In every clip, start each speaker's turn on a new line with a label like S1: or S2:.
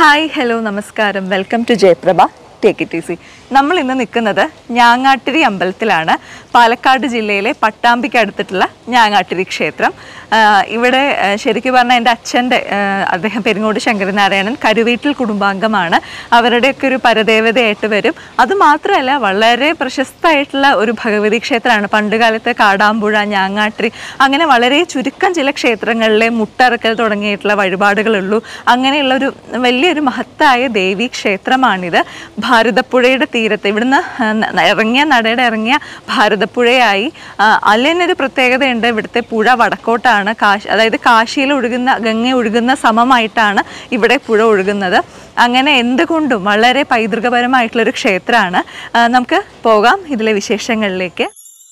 S1: Hi hello നമസ്കാരം welcome to Jayaprabha take it easy നമ്മൾ ഇന്ന് നിൽക്കുന്നത് ഞാങ്ങാട്ടിരി അമ്പലത്തിലാണ് പാലക്കാട് ജില്ലയിലെ പട്ടാമ്പിക്ക് അടുത്തിട്ടുള്ള ഞാങ്ങാട്ടിരി ക്ഷേത്രം ആ, ഇവിടെ ആ, ശരിക്കും പറഞ്ഞാൽ എൻ്റെ അച്ഛൻ്റെ ആ, അദ്ദേഹം പെരിങ്ങോട് ശങ്കരനാരായണൻ കരുവീട്ടിൽ കുടുംബാംഗമാണ് അവരുടെയൊക്കെ ഒരു പരദേവതയായിട്ട് വരും അതുമാത്രമല്ല വളരെ പ്രശസ്തമായിട്ടുള്ള ഒരു ഭഗവതി ക്ഷേത്രമാണ് പണ്ടുകാലത്ത് കാടാമ്പുഴ ഞാങ്ങാട്ടിരി അങ്ങനെ വളരെ ചുരുക്കം ചില ക്ഷേത്രങ്ങളിലെ മുട്ടറക്കൽ തുടങ്ങിയിട്ടുള്ള വഴിപാടുകളുള്ളൂ അങ്ങനെയുള്ള ഒരു വലിയൊരു മഹത്തായ ദേവീ ക്ഷേത്രമാണിത് ഭാരതപ്പുഴയുടെ തീരത്ത് ഇവിടുന്ന് ആ, ന- ഇറങ്ങിയ നടയുടെ ഇറങ്ങിയ ഭാരതപ്പുഴയായി ആ, അതിനൊരു പ്രത്യേകതയുണ്ട് ഇവിടുത്തെ പുഴ വടക്കോട്ടാണ് കാശി അതായത് കാശിയിൽ ഒഴുകുന്ന ഗംഗ ഒഴുകുന്ന സമമായിട്ടാണ് ഇവിടെ പുഴ ഒഴുകുന്നത് അങ്ങനെ എന്തുകൊണ്ടും വളരെ പൈതൃകപരമായിട്ടുള്ളൊരു ക്ഷേത്രമാണ് ആ, നമുക്ക് പോകാം ഇതിലെ വിശേഷങ്ങളിലേക്ക്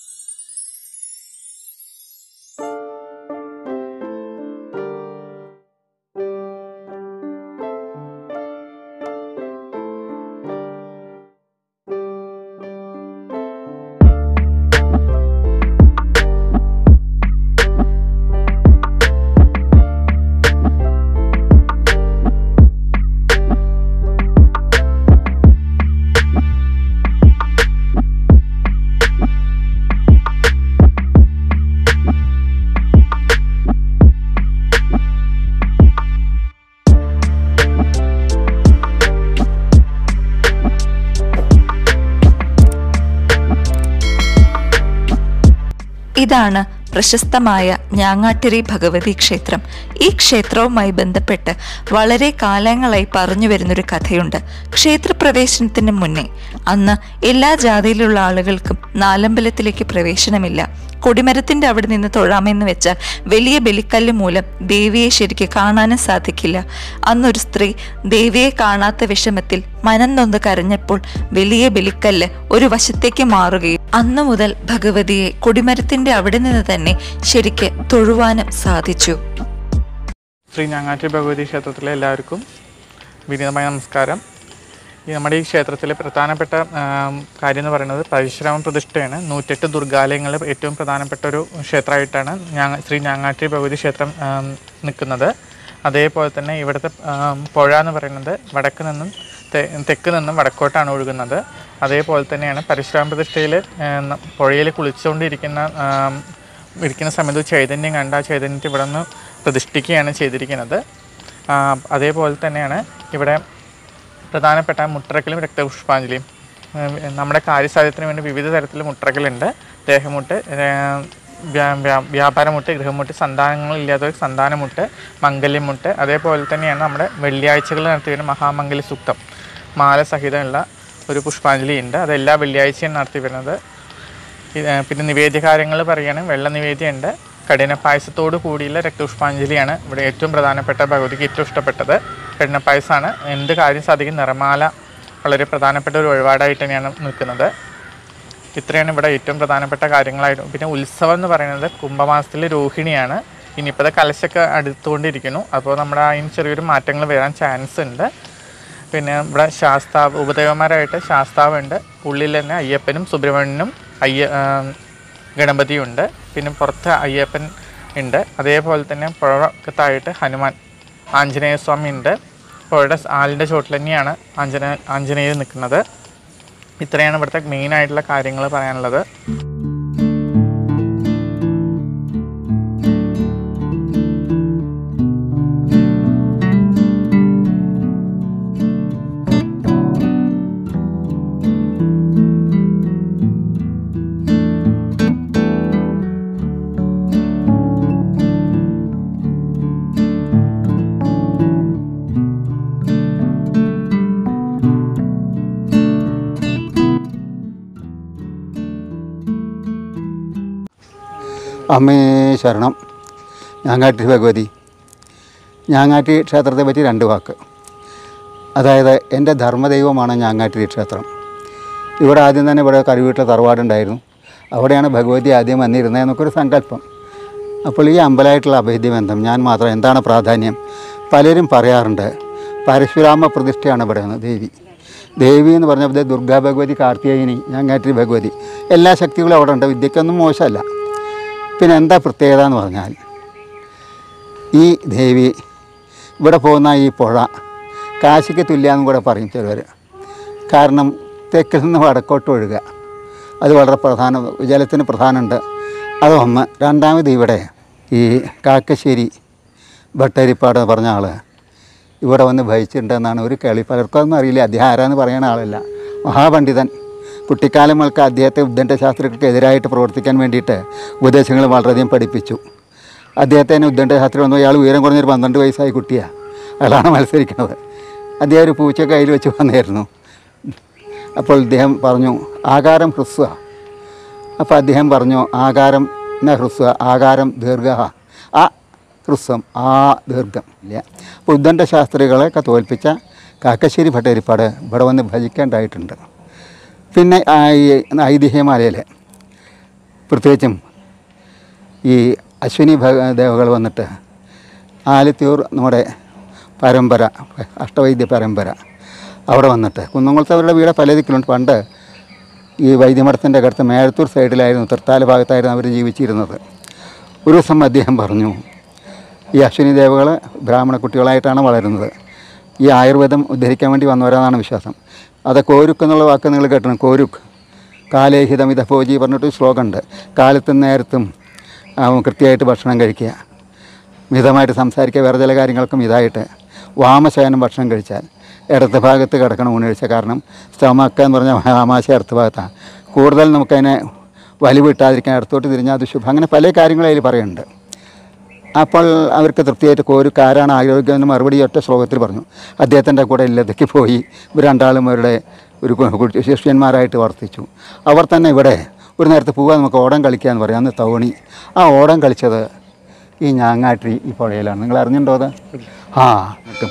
S1: ഇതാണ് പ്രശസ്തമായ ഞാങ്ങാട്ടിരി ഭഗവതി ക്ഷേത്രം ഈ ക്ഷേത്രവുമായി ബന്ധപ്പെട്ട് വളരെ കാലങ്ങളായി പറഞ്ഞു വരുന്നൊരു കഥയുണ്ട് ക്ഷേത്രപ്രവേശനത്തിന് മുന്നേ അന്ന് എല്ലാ ജാതിയിലുള്ള ആളുകൾക്കും നാലമ്പലത്തിലേക്ക് പ്രവേശനമില്ല കൊടിമരത്തിന്റെ അവിടെ നിന്ന് തൊഴാമെന്ന് വെച്ചാൽ വലിയ ബലിക്കല്ല് മൂലം ദേവിയെ ശരിക്ക് കാണാനും സാധിക്കില്ല അന്നൊരു സ്ത്രീ ദേവിയെ കാണാത്ത വിഷമത്തിൽ മനം നൊന്ന് കരഞ്ഞപ്പോൾ വലിയ ബലിക്കല്ല് ഒരു വശത്തേക്ക് മാറുകയും അന്നു മുതൽ ഭഗവതിയെ കൊടിമരത്തിന്റെ അവിടെ നിന്ന് തന്നെ ശരിക്ക് തൊഴുവാനും സാധിച്ചു
S2: ശ്രീ ഞാങ്ങാട്ടി ഭഗവതി ക്ഷേത്രത്തിലെ എല്ലാവർക്കും വിനീതമായ നമസ്കാരം ഈ നമ്മുടെ ഈ ക്ഷേത്രത്തിലെ പ്രധാനപ്പെട്ട ആം, കാര്യം എന്ന് പറയുന്നത് പരശുരാമ പ്രതിഷ്ഠയാണ് നൂറ്റെട്ട് ദുർഗാലയങ്ങളിൽ ഏറ്റവും പ്രധാനപ്പെട്ട ഒരു ക്ഷേത്രമായിട്ടാണ് ഞാങ്ങ ശ്രീ ഞാങ്ങാട്ടി ഭഗവതി ക്ഷേത്രം ആം, നിൽക്കുന്നത് അതേപോലെ തന്നെ ഇവിടുത്തെ ആം, പുഴ എന്ന് പറയുന്നത് വടക്ക് നിന്നും തെ- തെക്ക് നിന്നും വടക്കോട്ടാണ് ഒഴുകുന്നത് അതേപോലെ തന്നെയാണ് പരശുരാമ പ്രതിഷ്ഠയിൽ പുഴയിൽ കുളിച്ചുകൊണ്ടിരിക്കുന്ന ആം, ഇരിക്കുന്ന സമയത്ത് ഒരു ചൈതന്യം കണ്ട് ആ ചൈതന്യത്തെ ഇവിടെ നിന്ന് പ്രതിഷ്ഠിക്കുകയാണ് ചെയ്തിരിക്കുന്നത് ആ, അതേപോലെ തന്നെയാണ് ഇവിടെ പ്രധാനപ്പെട്ട മുട്ടറക്കലും രക്തപുഷ്പാഞ്ജലിയും ഉം, നമ്മുടെ കാര്യസാധ്യത്തിന് വേണ്ടി വിവിധ തരത്തിൽ മുട്ടറക്കലുണ്ട് ദേഹമുട്ട് ഏർ, വ്യാ- വ്യാ- വ്യാപാരമുട്ട് ഗൃഹമുട്ട് സന്താനങ്ങളില്ലാത്തവർക്ക് സന്താനമുട്ട് മംഗല്യമുട്ട് അതേപോലെ തന്നെയാണ് നമ്മുടെ വെള്ളിയാഴ്ചകളിൽ നടത്തി വരുന്ന മഹാമംഗല്യ സൂക്തം മാല സഹിതമുള്ള ഒരു പുഷ്പാഞ്ജലി ഉണ്ട് അത് എല്ലാ വെള്ളിയാഴ്ചയും നടത്തി വരുന്നത് ഇത്, ഏർ, പിന്നെ നിവേദ്യകാര്യങ്ങൾ പറയുകയാണെങ്കിൽ വെള്ള നിവേദ്യമുണ്ട് കഠിന പായസത്തോട് കൂടിയുള്ള രക്തപുഷ്പാഞ്ജലിയാണ് ഇവിടെ ഏറ്റവും പ്രധാനപ്പെട്ട ഭഗവതിക്ക് ഏറ്റവും ഇഷ്ടപ്പെട്ടത് കഠിന പായസമാണ് എന്ത് കാര്യം സാധിക്കും നിറമാല വളരെ പ്രധാനപ്പെട്ട ഒരു വഴിപാടായിട്ട് തന്നെയാണ് നിൽക്കുന്നത് ഇത്രയാണ് ഇവിടെ ഏറ്റവും പ്രധാനപ്പെട്ട കാര്യങ്ങളായിട്ട് പിന്നെ ഉത്സവം എന്ന് പറയുന്നത് കുംഭമാസത്തിലെ രോഹിണിയാണ് ഇനിയിപ്പോൾ കലശൊക്കെ അടുത്തുകൊണ്ടിരിക്കുന്നു അപ്പോൾ നമ്മുടെ അതിന് ചെറിയൊരു മാറ്റങ്ങൾ വരാൻ ചാൻസ് ഉണ്ട് പിന്നെ ഇവിടെ ശാസ്താവ് ഉപദേവന്മാരായിട്ട് ശാസ്താവുണ്ട് ഉള്ളിൽ തന്നെ അയ്യപ്പനും സുബ്രഹ്മണ്യനും അയ്യ ആം, ഗണപതിയും ഉണ്ട് പിന്നെ പുറത്ത് അയ്യപ്പൻ ഉണ്ട് അതേപോലെ തന്നെ പുഴക്കത്തായിട്ട് ഹനുമാൻ ആഞ്ജനേയ സ്വാമി ഉണ്ട് പുഴയുടെ ആലിൻ്റെ ചോട്ടിൽ തന്നെയാണ് ആഞ്ജനേയ ആഞ്ജനേയർ നിൽക്കുന്നത് ഇത്രയാണ് ഇവിടുത്തെ മെയിൻ ആയിട്ടുള്ള കാര്യങ്ങൾ പറയാനുള്ളത്
S3: അമ്മേ ശരണം ഞാങ്ങാട്ടി ഭഗവതി ഞാങ്ങാട്ടി ക്ഷേത്രത്തെ പറ്റി രണ്ട് വാക്ക് അതായത് എൻ്റെ ധർമ്മദൈവമാണ് ഞാങ്ങാട്ടി ക്ഷേത്രം ഇവിടെ ആദ്യം തന്നെ ഇവിടെ കരുവീട്ടിൽ തറവാടുണ്ടായിരുന്നു അവിടെയാണ് ഭഗവതി ആദ്യം വന്നിരുന്നതെന്നൊക്കെ ഒരു സങ്കല്പം അപ്പോൾ ഈ അമ്പലമായിട്ടുള്ള അഭേദ്യബന്ധം ഞാൻ മാത്രം എന്താണ് പ്രാധാന്യം പലരും പറയാറുണ്ട് പരശുരാമ പ്രതിഷ്ഠയാണ് ഇവിടെ നിന്ന് ദേവി ദേവി എന്ന് പറഞ്ഞപ്പോൾ ദേ ദുർഗാ ഭഗവതി കാർത്തികേയനി ഞാങ്ങാട്ടി ഭഗവതി എല്ലാ ശക്തികളും അവിടെ ഉണ്ട് വിദ്യക്കൊന്നും മോശമല്ല പിന്നെ എന്താ പ്രത്യേകത എന്ന് പറഞ്ഞാൽ ഈ ദേവി ഇവിടെ പോകുന്ന ഈ പുഴ കാശിക്ക് തുല്യാന്നും കൂടെ പറയും ചിലവർ കാരണം തെക്കിൽ നിന്ന് വടക്കോട്ട് ഒഴുകുക അത് വളരെ പ്രധാന ജലത്തിന് പ്രധാനമുണ്ട് അത് ഒന്ന് രണ്ടാമത് ഇവിടെ ഈ കാക്കശ്ശേരി ഭട്ടരിപ്പാട് പറഞ്ഞ ആൾ ഇവിടെ വന്ന് ഭരിച്ചിട്ടുണ്ടെന്നാണ് ഒരു കേളി പലർക്കും അതൊന്നും അറിയില്ല അദ്ദേഹം ആരാന്ന് പറയുന്ന ആളല്ല മഹാപണ്ഡിതൻ കുട്ടിക്കാലം മുതൽക്ക് അദ്ദേഹത്തെ ഉദ്ദണ്ഡ ശാസ്ത്രങ്ങൾക്ക് എതിരായിട്ട് പ്രവർത്തിക്കാൻ വേണ്ടിയിട്ട് ഉപദേശങ്ങൾ വളരെയധികം പഠിപ്പിച്ചു അദ്ദേഹത്തെ തന്നെ ഉദ്ദണ്ഡ ശാസ്ത്രം വന്നു അയാൾ ഉയരം കുറഞ്ഞൊരു പന്ത്രണ്ട് വയസ്സായ കുട്ടിയാണ് അയാളാണ് മത്സരിക്കുന്നത് അദ്ദേഹം ഒരു പൂച്ച കയ്യിൽ വെച്ച് വന്നായിരുന്നു അപ്പോൾ ഇദ്ദേഹം പറഞ്ഞു ആകാരം ഹ്രസ്വ അപ്പോൾ അദ്ദേഹം പറഞ്ഞു ആകാരം ന ഹ്രസ്വ ആകാരം ദീർഘ ആ ഹ്രസ്വം ആ ദീർഘം ഇല്ല അപ്പോൾ ഉദ്ദണ്ഡ ശാസ്ത്രികളെയൊക്കെ തോൽപ്പിച്ച കാക്കശ്ശേരി ഭട്ടരിപ്പാട് ഇവിടെ വന്ന് ഭജിക്കേണ്ടതായിട്ടുണ്ട് പിന്നെ ആ ഈ ഐതിഹ്യമാലയിൽ പ്രത്യേകിച്ചും ഈ അശ്വിനി ഭഗ ദേവകൾ വന്നിട്ട് ആലത്തിയൂർ നമ്മുടെ പരമ്പര അഷ്ടവൈദ്യ പരമ്പര അവിടെ വന്നിട്ട് കുന്നംകുളത്ത് അവരുടെ വീട് പല ദിക്കിലുണ്ട് പണ്ട് ഈ വൈദ്യമഠത്തിൻ്റെ അടുത്ത് മേഴത്തൂർ സൈഡിലായിരുന്നു തൃത്താല ഭാഗത്തായിരുന്നു അവർ ജീവിച്ചിരുന്നത് ഒരു ദിവസം അദ്ദേഹം പറഞ്ഞു ഈ അശ്വിനി ദേവകൾ ബ്രാഹ്മണ കുട്ടികളായിട്ടാണ് വളരുന്നത് ഈ ആയുർവേദം ഉദ്ധരിക്കാൻ വേണ്ടി വന്നവരാണെന്നാണ് വിശ്വാസം അത് കോരുക്ക് എന്നുള്ള വാക്ക് നിങ്ങൾ കേട്ടണം കോരുക്ക് കാലേഹിതം ഇത ഭോജി പറഞ്ഞിട്ട് ഒരു ശ്ലോകമുണ്ട് കാലത്തും നേരത്തും ആ, കൃത്യമായിട്ട് ഭക്ഷണം കഴിക്കുക മിതമായിട്ട് സംസാരിക്കുക വേറെ ചില കാര്യങ്ങൾക്കും ഇതായിട്ട് വാമശയനം ഭക്ഷണം കഴിച്ചാൽ ഇടത്ത് ഭാഗത്ത് കിടക്കണം ഊണ് കഴിച്ച കാരണം സ്റ്റൊമക്ക എന്ന് പറഞ്ഞാൽ ആമാശ ഇടത്ത് ഭാഗത്താണ് കൂടുതൽ നമുക്കതിനെ വലിവ് കിട്ടാതിരിക്കാൻ ഇടത്തോട്ട് തിരിഞ്ഞാൽ അത് ശുഭം അങ്ങനെ പല കാര്യങ്ങളും അതിൽ പറയുന്നുണ്ട് അപ്പോൾ അവർക്ക് തൃപ്തിയായിട്ട് കോരുക്ക് ആരാണ് ആരോഗ്യം എന്ന് മറുപടി ഒറ്റ ശ്ലോകത്തിൽ പറഞ്ഞു അദ്ദേഹത്തിൻ്റെ കൂടെ ഇല്ലത്തേക്ക് പോയി ഇവർ രണ്ടാളും അവരുടെ ഒരു കു- കുട്ടി ശിഷ്യന്മാരായിട്ട് വർത്തിച്ചു അവർ തന്നെ ഇവിടെ ഒരു നേരത്ത് പോകാൻ നമുക്ക് ഓടം കളിക്കാന്ന് പറയാം അന്ന് തവണി ആ ഓടം കളിച്ചത് ഈ ഞാങ്ങാട്ടി ഈ പുഴയിലാണ് നിങ്ങൾ അറിഞ്ഞിട്ടുണ്ടോ അത് ആ കിട്ടും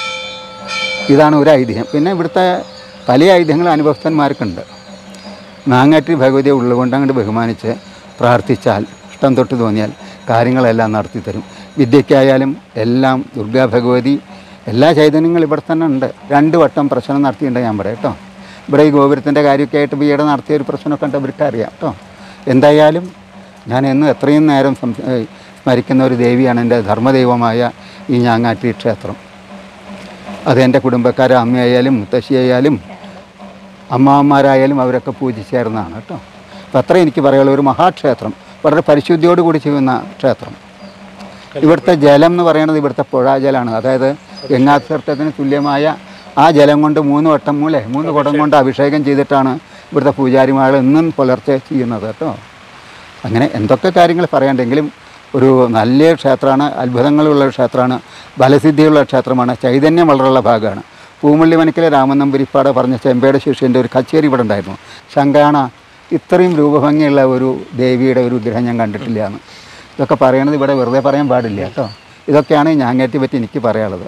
S3: ഇതാണ് ഒരു ഐതിഹ്യം പിന്നെ ഇവിടുത്തെ പല ഐതിഹ്യങ്ങളും അനുഭവസ്ഥന്മാർക്കുണ്ട് മാങ്ങാട്ടി ഭഗവതിയെ ഉള്ളുകൊണ്ട് അങ്ങോട്ട് ബഹുമാനിച്ച് പ്രാർത്ഥിച്ചാൽ ഇഷ്ടം തൊട്ട് തോന്നിയാൽ കാര്യങ്ങളെല്ലാം നടത്തി തരും വിദ്യയ്ക്കായാലും എല്ലാം ദുർഗാ ഭഗവതി എല്ലാ ചൈതന്യങ്ങളും ഇവിടെ തന്നെ ഉണ്ട് രണ്ട് വട്ടം പ്രശ്നം നടത്തിയിട്ടുണ്ട് ഞാൻ ഇവിടെ കേട്ടോ ഇവിടെ ഈ ഗോപുരത്തിൻ്റെ കാര്യമൊക്കെ ആയിട്ട് ഈയിടെ നടത്തിയ ഒരു പ്രശ്നമൊക്കെ ഉണ്ട് ഇവർക്ക് അറിയാം കേട്ടോ എന്തായാലും ഞാൻ എന്നും എത്രയും നേരം സംസ- ഏഹ് സ്മരിക്കുന്ന ഒരു ദേവിയാണ് എൻ്റെ ധർമ്മദൈവമായ ഈ ഞാങ്ങാട്ടി ക്ഷേത്രം അത് എൻ്റെ കുടുംബക്കാരെ അമ്മയായാലും മുത്തശ്ശിയായാലും അമ്മാവന്മാരായാലും അവരൊക്കെ പൂജിച്ചേർന്നതാണ് കേട്ടോ അപ്പം അത്ര എനിക്ക് പറയാനുള്ള ഒരു മഹാക്ഷേത്രം വളരെ പരിശുദ്ധിയോട് കൂടി ചെയ്യുന്ന ക്ഷേത്രം ഇവിടുത്തെ ജലം എന്ന് പറയുന്നത് ഇവിടുത്തെ പുഴാജലമാണ് അതായത് ഗംഗാതീർത്ഥത്തിന് തുല്യമായ ആ ജലം കൊണ്ട് മൂന്ന് വട്ടം മൂലേ മൂന്ന് കുടം കൊണ്ട് അഭിഷേകം ചെയ്തിട്ടാണ് ഇവിടുത്തെ പൂജാരിമാർ എന്നും പുലർച്ചെ ചെയ്യുന്നത് കേട്ടോ അങ്ങനെ എന്തൊക്കെ കാര്യങ്ങൾ പറയാണ്ടെങ്കിലും ഒരു നല്ല ക്ഷേത്രമാണ് അത്ഭുതങ്ങളുള്ള ക്ഷേത്രമാണ് ബലസിദ്ധിയുള്ള ക്ഷേത്രമാണ് ചൈതന്യം വളരെയുള്ള ഭാഗമാണ് പൂമുള്ളി മനക്കിലെ രാമൻ നമ്പൂരിപ്പാട് പറഞ്ഞ ചെമ്പയുടെ ശിഷ്യൻ്റെ ഒരു കച്ചേരി ഇവിടെ ഉണ്ടായിരുന്നു ശങ്കാണ ഇത്രയും രൂപഭംഗിയുള്ള ഒരു ദേവിയുടെ ഒരു വിഗ്രഹം ഞാൻ കണ്ടിട്ടില്ല എന്ന് ഇതൊക്കെ പറയണത് ഇവിടെ വെറുതെ പറയാൻ പാടില്ല കേട്ടോ ഇതൊക്കെയാണ് ഞാങ്ങേറ്റി പറ്റി എനിക്ക് പറയാനുള്ളത്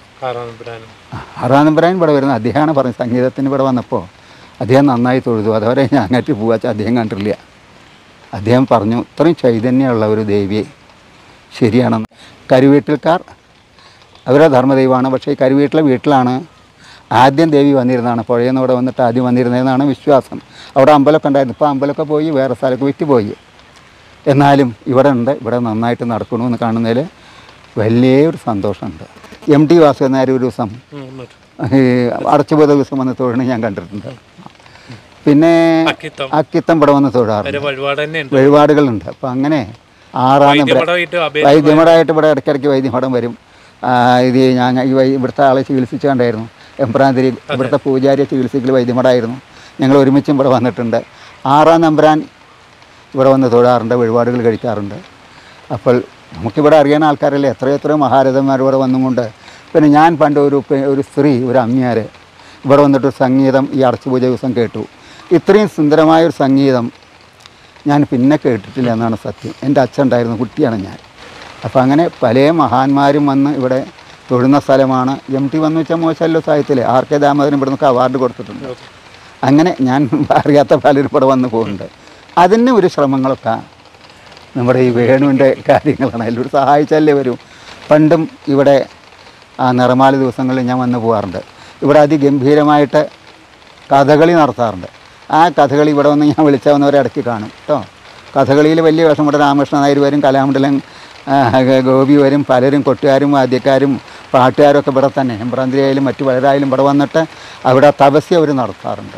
S3: ആറാം നമ്പരാൻ ഇവിടെ വരുന്നത് അദ്ദേഹമാണ് പറഞ്ഞത് സംഗീതത്തിന് ഇവിടെ വന്നപ്പോൾ അദ്ദേഹം നന്നായി തൊഴുതു അതുവരെ ഞാങ്ങാറ്റി പോവാച്ച അദ്ദേഹം കണ്ടിട്ടില്ല അദ്ദേഹം പറഞ്ഞു ഇത്രയും ചൈതന്യമുള്ള ഒരു ദേവിയെ ശരിയാണെന്ന് കരുവീട്ടിൽക്കാർ അവരുടെ ധർമ്മദൈവമാണ് പക്ഷേ ഈ കരുവീട്ടിലെ വീട്ടിലാണ് ആദ്യം ദേവി വന്നിരുന്നതാണ് പുഴയിൽ നിന്ന് ഇവിടെ വന്നിട്ട് ആദ്യം വന്നിരുന്നതെന്നാണ് വിശ്വാസം അവിടെ അമ്പലമൊക്കെ ഉണ്ടായിരുന്നു ഇപ്പോൾ അമ്പലമൊക്കെ പോയി വേറെ സ്ഥലമൊക്കെ വിറ്റ് പോയി എന്നാലും ഇവിടെ ഉണ്ട് ഇവിടെ നന്നായിട്ട് നടക്കണമെന്ന് കാണുന്നതിൽ വലിയൊരു സന്തോഷമുണ്ട് എം ടി വാസുദേവൻ നായർ ഒരു ദിവസം ഈ അടച്ചുപോയ ദിവസം വന്ന് തൊഴിൽ ഞാൻ കണ്ടിട്ടുണ്ട് പിന്നെ
S4: അക്കിത്തം.
S3: അക്കിത്തം ഇവിടെ വന്ന് തൊഴാറുണ്ട്
S4: ഒരു വഴിപാട് തന്നെ ഉണ്ട്
S3: വഴിപാടുകളുണ്ട് അപ്പം അങ്ങനെ ആറാം നമ്പർ
S4: വൈദ്യമഠമായിട്ട് അഭയ
S3: വൈദ്യമഠമായിട്ട് ഇവിടെ ഇടയ്ക്കിടയ്ക്ക് വൈദ്യമഠം വരും ആ, ഇത് ഞാൻ ഈ വൈ- ഇവിടുത്തെ ആളെ ചികിത്സിച്ചു കണ്ടായിരുന്നു എംപ്രാന്തിരി ഇവിടുത്തെ പൂജാരിയെ ചികിത്സിക്കൽ വൈദ്യമഠമായിരുന്നു ഞങ്ങൾ ഒരുമിച്ചും ഇവിടെ വന്നിട്ടുണ്ട് ആറാം നമ്പരാൻ ഇവിടെ വന്ന് തൊഴാറുണ്ട് വഴിപാടുകൾ കഴിക്കാറുണ്ട് അപ്പോൾ നമുക്കിവിടെ അറിയാൻ ആൾക്കാരല്ലേ എത്രയോ എത്രയോ മഹാരഥന്മാർ ഇവിടെ വന്നുകൊണ്ട് പിന്നെ ഞാൻ പണ്ട് ഒരു പെ- ഒരു സ്ത്രീ ഒരു അമ്മയാർ ഇവിടെ വന്നിട്ട് ഒരു സംഗീതം ഈ അടച്ചുപൂജ ദിവസം കേട്ടു ഇത്രയും സുന്ദരമായൊരു സംഗീതം ഞാൻ പിന്നെ കേട്ടിട്ടില്ല എന്നാണ് സത്യം എൻ്റെ അച്ഛൻ ഉണ്ടായിരുന്നു കുട്ടിയാണ് ഞാൻ അപ്പോൾ അങ്ങനെ പല മഹാന്മാരും വന്ന് ഇവിടെ തൊഴുന്ന സ്ഥലമാണ് എം ടി വന്നു വെച്ചാൽ മോശമല്ലോ സാഹിത്യത്തിൽ ആർ കെ ദാമോദരൻ ഇവിടെ നിന്നൊക്കെ അവാർഡ് കൊടുത്തിട്ടുണ്ട് അങ്ങനെ ഞാൻ അറിയാത്ത പലരും ഇവിടെ വന്ന് പോകുന്നുണ്ട് അതിന് ഒരു ശ്രമങ്ങളൊക്കെ നമ്മുടെ ഈ വേണുവിൻ്റെ കാര്യങ്ങളാണ് അതിലൂടെ സഹായിച്ചാലേ വരും പണ്ടും ഇവിടെ ആ നിറമാല ദിവസങ്ങളിൽ ഞാൻ വന്ന് പോകാറുണ്ട് ഇവിടെ അതിഗംഭീരമായിട്ട് കഥകളി നടത്താറുണ്ട് ആ കഥകളി ഇവിടെ വന്ന് ഞാൻ വിളിച്ചാൽ വന്നവരെ ഇടയ്ക്ക് കാണും കേട്ടോ കഥകളിയിൽ വലിയ വേഷം ഇവിടെ രാമകൃഷ്ണൻ നായർ വരും കലാമണ്ഡലം ആ, ഗോപി വരും പലരും കൊട്ടുകാരും വാദ്യക്കാരും പാട്ടുകാരൊക്കെ ഇവിടെ തന്നെ എമ്പ്രാന്തിരിയായാലും മറ്റു പലരായാലും ഇവിടെ വന്നിട്ട് അവിടെ തപസ്യ അവർ നടത്താറുണ്ട്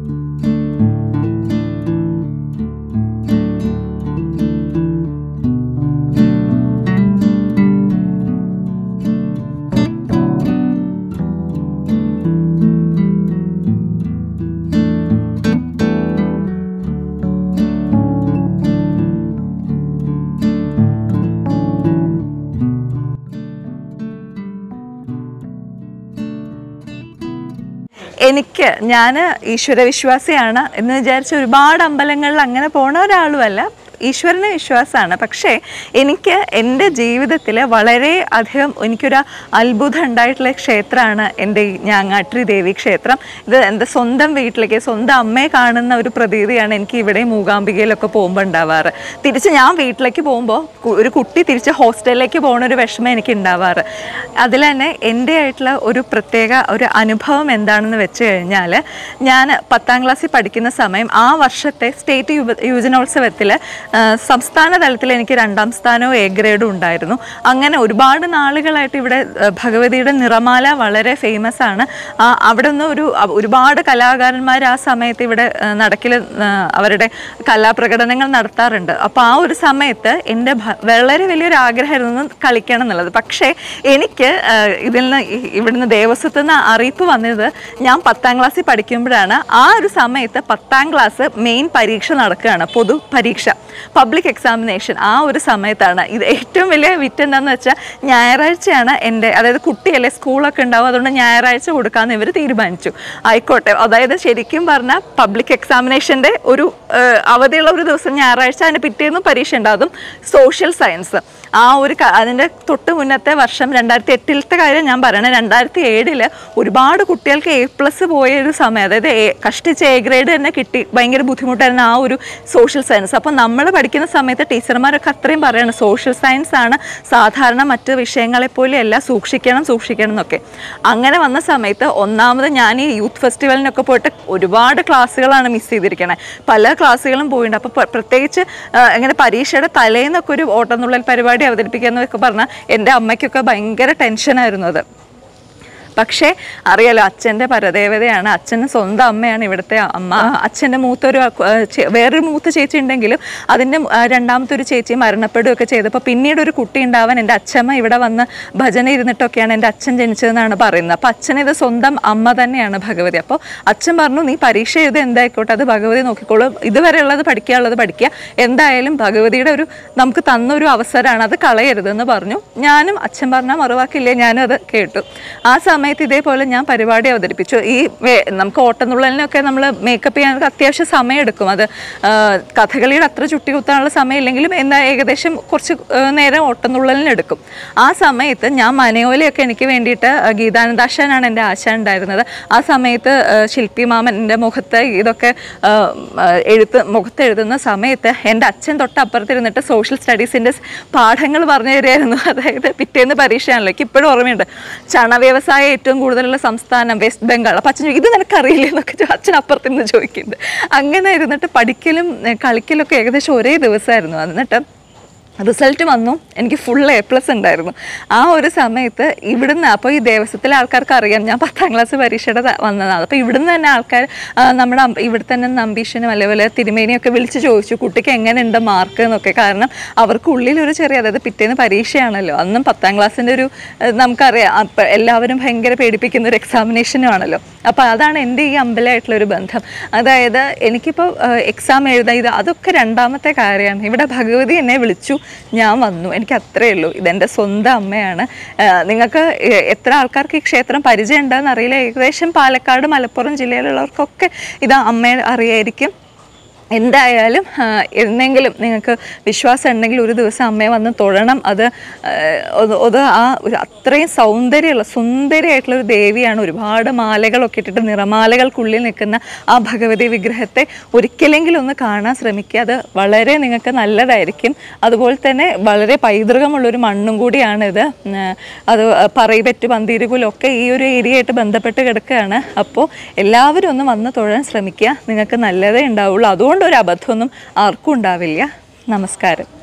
S1: എനിക്ക് ഞാൻ ഈശ്വരവിശ്വാസിയാണ് എന്ന് വിചാരിച്ച ഒരുപാട് അമ്പലങ്ങളിൽ അങ്ങനെ പോണ ഒരാളുമല്ല ഈശ്വരന് വിശ്വാസമാണ് പക്ഷേ എനിക്ക് എൻ്റെ ജീവിതത്തിൽ വളരെ അധികം എനിക്കൊരു അത്ഭുതം ഉണ്ടായിട്ടുള്ള ക്ഷേത്രമാണ് എൻ്റെ ഈ ഞാങ്ങാട്രി ദേവി ക്ഷേത്രം ഇത് എൻ്റെ സ്വന്തം വീട്ടിലേക്ക് സ്വന്തം അമ്മയെ കാണുന്ന ഒരു പ്രതീതിയാണ് എനിക്ക് ഇവിടെ മൂകാംബികയിലൊക്കെ പോകുമ്പോൾ ഉണ്ടാവാറ് തിരിച്ച് ഞാൻ വീട്ടിലേക്ക് പോകുമ്പോൾ കു- ഒരു കുട്ടി തിരിച്ച് ഹോസ്റ്റലിലേക്ക് പോകുന്ന ഒരു വിഷമം എനിക്ക് ഉണ്ടാവാറ് അതിൽ തന്നെ എൻ്റെ ആയിട്ടുള്ള ഒരു പ്രത്യേക ഒരു അനുഭവം എന്താണെന്ന് വെച്ച് കഴിഞ്ഞാൽ ഞാൻ പത്താം ക്ലാസ്സിൽ പഠിക്കുന്ന സമയം ആ വർഷത്തെ സ്റ്റേറ്റ് യുവ യുവജനോത്സവത്തിൽ സംസ്ഥാന തലത്തിൽ എനിക്ക് രണ്ടാം സ്ഥാനവും എ ഗ്രേഡും ഉണ്ടായിരുന്നു അങ്ങനെ ഒരുപാട് നാളുകളായിട്ട് ഇവിടെ ആ, ഭഗവതിയുടെ നിറമാല വളരെ ഫേമസ് ആണ് ആ, അവിടെ നിന്ന് ഒരു അ- ഒരുപാട് കലാകാരന്മാർ ആ സമയത്ത് ഇവിടെ നടക്കിൽ അവരുടെ കലാപ്രകടനങ്ങൾ നടത്താറുണ്ട് അപ്പോൾ ആ ഒരു സമയത്ത് എൻ്റെ ഭ- വളരെ വലിയൊരു ആഗ്രഹമായിരുന്നു ഒന്ന് കളിക്കണം എന്നുള്ളത് പക്ഷേ എനിക്ക് ആ, ഇതിൽ നിന്ന് ഇ- ഇവിടുന്ന് ദേവസ്വത്തിൽ നിന്ന് അറിയിപ്പ് വന്നത് ഞാൻ പത്താം ക്ലാസ്സിൽ പഠിക്കുമ്പോഴാണ് ആ ഒരു സമയത്ത് പത്താം ക്ലാസ് മെയിൻ പരീക്ഷ നടക്കുകയാണ് പൊതു പരീക്ഷ പബ്ലിക് എക്സാമിനേഷൻ ആ ഒരു സമയത്താണ് ഇത് ഏറ്റവും വലിയ വിറ്റ് എന്താണെന്ന് വെച്ചാൽ ഞായറാഴ്ചയാണ് എൻ്റെ അതായത് കുട്ടിയല്ലേ സ്കൂളൊക്കെ ഉണ്ടാവും അതുകൊണ്ട് ഞായറാഴ്ച കൊടുക്കാമെന്ന് ഇവർ തീരുമാനിച്ചു ആയിക്കോട്ടെ അതായത് ശരിക്കും പറഞ്ഞാൽ പബ്ലിക് എക്സാമിനേഷൻ്റെ ഒരു ആ, അവധിയുള്ള ഒരു ദിവസം ഞായറാഴ്ച അതിന് പിറ്റേന്നും പരീക്ഷ ഉണ്ടാകും സോഷ്യൽ സയൻസ് ആ ഒരു ക- അതിൻ്റെ തൊട്ട് മുന്നത്തെ വർഷം രണ്ടായിരത്തി എട്ടിലത്തെ കാര്യം ഞാൻ പറയണേ രണ്ടായിരത്തി ഏഴില് ഒരുപാട് കുട്ടികൾക്ക് എ പ്ലസ് പോയ ഒരു സമയം അതായത് എ കഷ്ടിച്ച് എ ഗ്രേഡ് തന്നെ കിട്ടി ഭയങ്കര ബുദ്ധിമുട്ടായിരുന്നു ആ ഒരു സോഷ്യൽ സയൻസ് അപ്പോൾ നമ്മൾ പഠിക്കുന്ന സമയത്ത് ടീച്ചർമാരൊക്കെ അത്രയും പറയാണ് സോഷ്യൽ സയൻസ് ആണ് സാധാരണ മറ്റ് വിഷയങ്ങളെ പോലെ അല്ല സൂക്ഷിക്കണം സൂക്ഷിക്കണം എന്നൊക്കെ അങ്ങനെ വന്ന സമയത്ത് ഒന്നാമത് ഞാൻ ഈ യൂത്ത് ഫെസ്റ്റിവലിനൊക്കെ പോയിട്ട് ഒരുപാട് ക്ലാസ്സുകളാണ് മിസ് ചെയ്തിരിക്കണേ പല ക്ലാസ്സുകളും പോയിട്ടുണ്ട് അപ്പോൾ പ്ര- പ്രത്യേകിച്ച് ആ, ഇങ്ങനെ പരീക്ഷയുടെ തലേന്നൊക്കെ ഒരു ഓട്ടംതുള്ളൽ പരിപാടി അവതരിപ്പിക്കുക എന്നൊക്കെ പറഞ്ഞാൽ എൻ്റെ അമ്മയ്ക്കൊക്കെ ഭയങ്കര ടെൻഷനായിരുന്നു അത് പക്ഷേ അറിയാലോ അച്ഛൻ്റെ പരദേവതയാണ് അച്ഛന് സ്വന്തം അമ്മയാണ് ഇവിടുത്തെ അമ്മ അച്ഛൻ്റെ മൂത്തൊരു ആ, ചേ- വേറൊരു മൂത്ത ചേച്ചി ഉണ്ടെങ്കിലും അതിൻ്റെ ആ, രണ്ടാമത്തെ ഒരു ചേച്ചി മരണപ്പെടുകയൊക്കെ ചെയ്തപ്പോൾ പിന്നീട് ഒരു കുട്ടി ഉണ്ടാവാൻ എൻ്റെ അച്ഛമ്മ ഇവിടെ വന്ന് ഭജന ഇരുന്നിട്ടൊക്കെയാണ് എൻ്റെ അച്ഛൻ ജനിച്ചതെന്നാണ് പറയുന്നത് അപ്പോൾ അച്ഛനിത് സ്വന്തം അമ്മ തന്നെയാണ് ഭഗവതി അപ്പോൾ അച്ഛൻ പറഞ്ഞു നീ പരീക്ഷ എഴുതി എന്തായിക്കോട്ടെ അത് ഭഗവതി നോക്കിക്കോളും ഇതുവരെയുള്ളത് പഠിക്കാനുള്ളത് പഠിക്കുക എന്തായാലും ഭഗവതിയുടെ ഒരു നമുക്ക് തന്നൊരു അവസരമാണ് അത് കളയരുതെന്ന് പറഞ്ഞു ഞാനും അച്ഛൻ പറഞ്ഞാൽ മറുവാക്കില്ലേ ഞാനും അത് കേട്ടു ആ സമയത്ത് ഇതേപോലെ ഞാൻ പരിപാടി അവതരിപ്പിച്ചു ഈ വേ- നമുക്ക് ഓട്ടംതുള്ളലിനൊക്കെ നമ്മൾ മേക്കപ്പ് ചെയ്യാനൊക്കെ അത്യാവശ്യം സമയം എടുക്കും അത് ആ, കഥകളിയുടെ അത്ര ചുട്ടി കുത്താനുള്ള സമയം ഇല്ലെങ്കിലും എന്നാൽ ഏകദേശം കുറച്ച് ആ, നേരം ഓട്ടംതുള്ളലിന് എടുക്കും ആ സമയത്ത് ഞാൻ മനയോലയൊക്കെ എനിക്ക് വേണ്ടിയിട്ട് ആ, ഗീതാനന്ദാശാനാണ് എൻ്റെ ആശ ഉണ്ടായിരുന്നത് ആ സമയത്ത് ആ, ശില്പി മാമൻ എൻ്റെ മുഖത്ത് ഇതൊക്കെ ആ, ആ, എഴുത്ത് മുഖത്ത് എഴുതുന്ന സമയത്ത് എൻ്റെ അച്ഛൻ തൊട്ട് അപ്പുറത്തിരുന്നിട്ട് സോഷ്യൽ സ്റ്റഡീസിൻ്റെ പാഠങ്ങൾ പറഞ്ഞു തരുമായിരുന്നു അതായത് പിറ്റേന്ന് പരീക്ഷയാണല്ലോ എനിക്ക് ഇപ്പോഴും ഓർമ്മയുണ്ട് ചണ വ്യവസായം ഏറ്റവും കൂടുതലുള്ള സംസ്ഥാനം വെസ്റ്റ് ബംഗാൾ അപ്പം അച്ഛൻ ചോദിക്കും, ഇത് നിനക്കറിയില്ലേ എന്നൊക്കെ ചോ- അച്ഛൻ അപ്പുറത്ത് നിന്ന് ചോദിക്കുന്നുണ്ട് അങ്ങനെ ഇരുന്നിട്ട് പഠിക്കലും ഏ, കളിക്കലൊക്കെ ഏകദേശം ഒരേ ദിവസമായിരുന്നു എന്നിട്ട് റിസൾട്ട് വന്നു എനിക്ക് ഫുൾ എ പ്ലസ് ഉണ്ടായിരുന്നു ആ ഒരു സമയത്ത് ഇവിടുന്ന് അപ്പോൾ ഈ ദേവസ്വത്തിലെ ആൾക്കാർക്ക് അറിയാം ഞാൻ പത്താം ക്ലാസ് പരീക്ഷയുടെ ത- വന്നതാണ് അപ്പോൾ ഇവിടുന്ന് തന്നെ ആൾക്കാർ ആ, നമ്മുടെ അമ്പ- ഇവിടെ തന്നെ നമ്പീഷനും അതേപോലെ തിരുമേനിയൊക്കെ വിളിച്ച് ചോദിച്ചു കുട്ടിക്ക് എങ്ങനെയുണ്ട് മാർക്ക് എന്നൊക്കെ കാരണം അവർക്ക് ഉള്ളിലൊരു ചെറിയ അതായത് പിറ്റേന്ന് പരീക്ഷയാണല്ലോ അന്നും പത്താം ക്ലാസ്സിൻ്റെ ഒരു ഏഹ്, നമുക്കറിയാം അപ്പം എല്ലാവരും ഭയങ്കര പേടിപ്പിക്കുന്ന ഒരു എക്സാമിനേഷനും ആണല്ലോ അപ്പോൾ അതാണ് എൻ്റെ ഈ അമ്പലമായിട്ടുള്ള ഒരു ബന്ധം അതായത് എനിക്കിപ്പോൾ എക്സാം എഴുതാൻ ഇത് അതൊക്കെ രണ്ടാമത്തെ കാര്യമാണ് ഇവിടെ ഭഗവതി എന്നെ വിളിച്ചു ഞാൻ വന്നു എനിക്ക് അത്രയേ ഉള്ളൂ ഇതെൻ്റെ സ്വന്തം അമ്മയാണ് ഏഹ് നിങ്ങൾക്ക് എ- എത്ര ആൾക്കാർക്ക് ഈ ക്ഷേത്രം പരിചയം ഉണ്ടെന്ന് അറിയില്ല ഏകദേശം പാലക്കാട് മലപ്പുറം ജില്ലയിലുള്ളവർക്കൊക്കെ ഇത് അമ്മയെ അറിയായിരിക്കും എന്തായാലും ആ, എന്നെങ്കിലും നിങ്ങൾക്ക് വിശ്വാസം ഉണ്ടെങ്കിൽ ഒരു ദിവസം അമ്മയെ വന്ന് തൊഴണം അത് ആ, അത് അത് ആ ഒരു അത്രയും സൗന്ദര്യമുള്ള സുന്ദരിയായിട്ടുള്ള ഒരു ദേവിയാണ് ഒരുപാട് മാലകളൊക്കെ ഇട്ടിട്ട് നിറമാലകൾക്കുള്ളിൽ നിൽക്കുന്ന ആ ഭഗവതി വിഗ്രഹത്തെ ഒരിക്കലെങ്കിലും ഒന്ന് കാണാൻ ശ്രമിക്കുക അത് വളരെ നിങ്ങൾക്ക് നല്ലതായിരിക്കും അതുപോലെ തന്നെ വളരെ പൈതൃകമുള്ളൊരു മണ്ണും കൂടിയാണിത് ഉം, അത് പറയിപ്പറ്റ് പന്തീരുകുലൊക്കെ ഈ ഒരു ഏരിയ ആയിട്ട് ബന്ധപ്പെട്ട് കിടക്കുകയാണ് അപ്പോൾ എല്ലാവരും ഒന്ന് വന്ന് തൊഴാൻ ശ്രമിക്കുക നിങ്ങൾക്ക് നല്ലതേ ഉണ്ടാവുള്ളൂ അതുകൊണ്ട് ഒരു അബദ്ധമൊന്നും ആർക്കും ഉണ്ടാവില്ല നമസ്കാരം